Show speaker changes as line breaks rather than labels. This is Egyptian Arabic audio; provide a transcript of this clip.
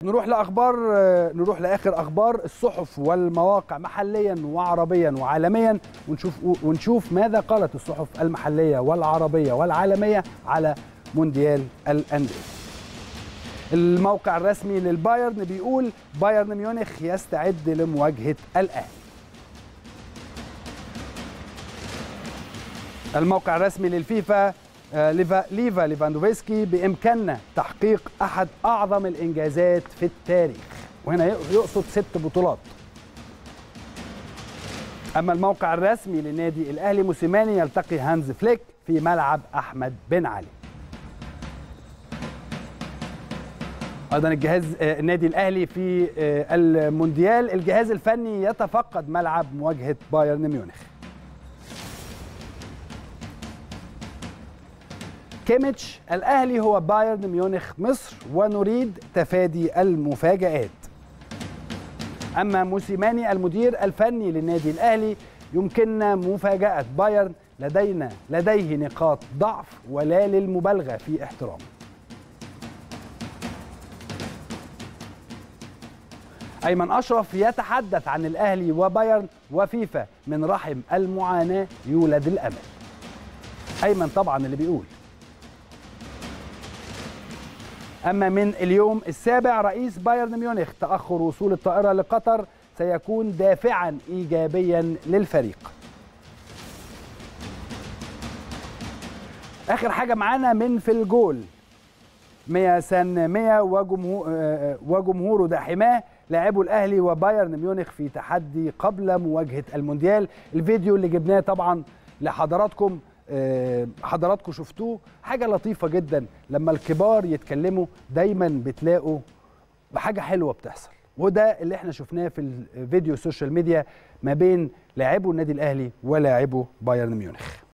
نروح لاخبار نروح لاخر اخبار الصحف والمواقع محليا وعربيا وعالميا ونشوف ونشوف ماذا قالت الصحف المحليه والعربيه والعالميه على مونديال الانديه. الموقع الرسمي للبايرن بيقول بايرن ميونخ يستعد لمواجهه الاهلي. الموقع الرسمي للفيفا ليفا ليفا ليفاندوفسكي بامكاننا تحقيق احد اعظم الانجازات في التاريخ وهنا يقصد ست بطولات اما الموقع الرسمي للنادي الاهلي موسيماني يلتقي هانز فليك في ملعب احمد بن علي ايضا الجهاز النادي الاهلي في المونديال الجهاز الفني يتفقد ملعب مواجهه بايرن ميونخ كيميتش الأهلي هو بايرن ميونخ مصر ونريد تفادي المفاجآت أما موسيماني المدير الفني للنادي الأهلي يمكننا مفاجأة بايرن لدينا لديه نقاط ضعف ولا للمبالغة في احترامه أيمن أشرف يتحدث عن الأهلي وبايرن وفيفا من رحم المعاناة يولد الأمل أيمن طبعا اللي بيقول أما من اليوم السابع رئيس بايرن ميونخ تأخر وصول الطائرة لقطر سيكون دافعا إيجابيا للفريق آخر حاجة معانا من في الجول ميا سان ميا وجمهور وجمهوره ده حماه لاعبوا الاهلي وبايرن ميونخ في تحدي قبل مواجهه المونديال الفيديو اللي جبناه طبعا لحضراتكم حضراتكم شفتوه حاجة لطيفة جدا لما الكبار يتكلموا دايما بتلاقوا بحاجة حلوة بتحصل وده اللي احنا شفناه في الفيديو السوشيال ميديا ما بين لاعبو النادي الأهلي ولاعبو بايرن ميونخ